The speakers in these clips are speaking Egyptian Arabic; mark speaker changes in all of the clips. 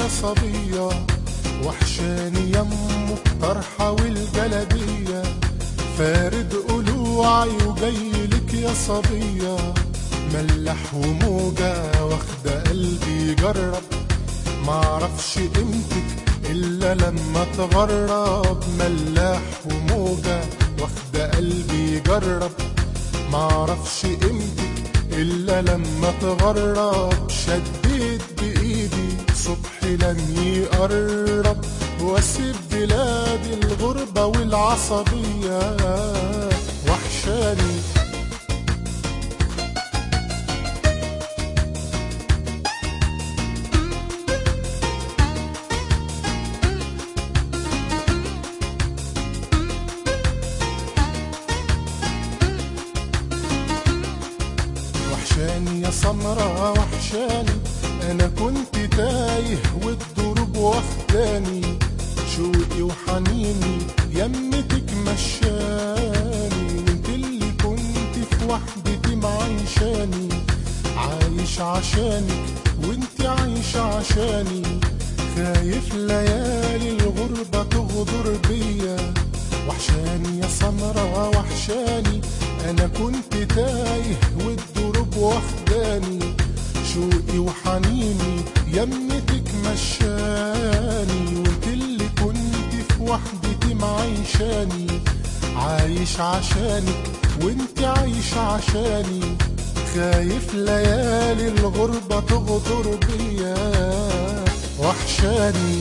Speaker 1: يا صبية وحشاني يمه الطرحة والجلبية فارد قلوعي وجايلك يا صبية ملح وموجة واخدة قلبي جرب معرفش قيمتك إلا لما تغرب ملاح وموجة واخدة قلبي جرب معرفش قيمتك إلا لما تغرب شديت بإيدي صبحي لم يقرب واسيب بلادي الغربة والعصبية وحشاني وحشاني يا سمرة وحشاني انا كنت تايه والدروب واخداني شوقي وحنيني يمتك مشاني انت اللي كنت في وحدتي معيشاني عايش عشانك وانت عايشة عشاني خايف ليالي الغربة تغدر بيا وحشاني يا سمرة وحشاني انا كنت تايه والدروب واخداني شوقي وحنيني يمتك مشاني وانت اللي كنت في وحدتي معيشاني عايش عشانك وانت عايش عشاني خايف ليالي الغربة تغدر بيا وحشاني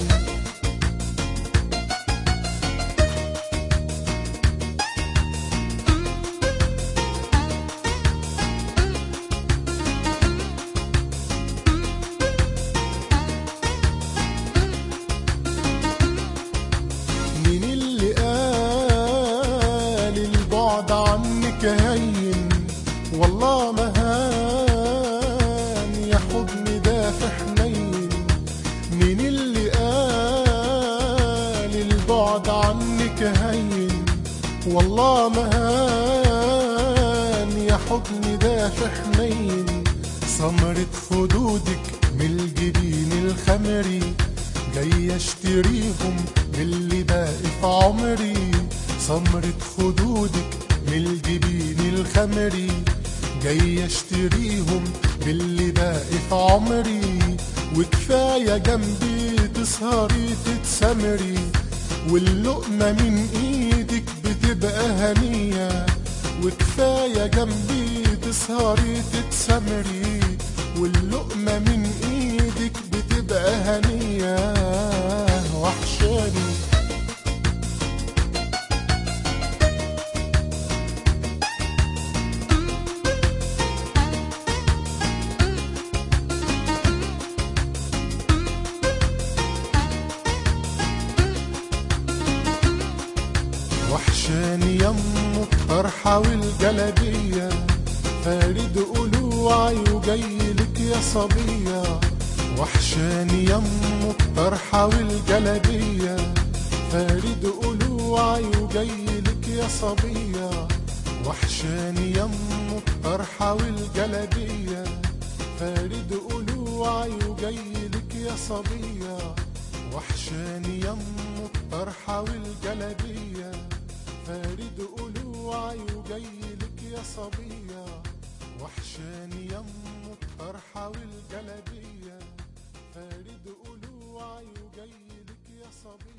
Speaker 1: مين اللي قال البعد عنك هين والله ما هان يا حضن دافع حنين مين اللي قال البعد عنك هين والله ما هان يا حضن دافع حنين سمرة خدودك من الجبين الخمري جاي اشتريهم من اللي باقي في عمري سمرة خدودك من الجبين الخمري جاي اشتريهم من اللي باقي في عمري وكفاية جنبي تسهري تتسمري واللقمة من ايدك بتبقى هنية وكفاية جنبي تسهري تتسمري واللقمة من ايدك بتبقى هنية وحشاني وحشاني يمه الطرحة والجلبية فارد قلوعي وجايلك يا صبية وحشاني يمه الطرحة والجلبية فارد قلوعي وجايلك يا صبية وحشاني يمه الطرحة والجلبية فارد قلوعي وجايلك يا صبية وحشاني يمه الطرحة والجلبية فارد قلوعي وجايلك يا صبية وحشاني يمه الطرحة والجلبية فارد قلوعي وجايلك يا صبية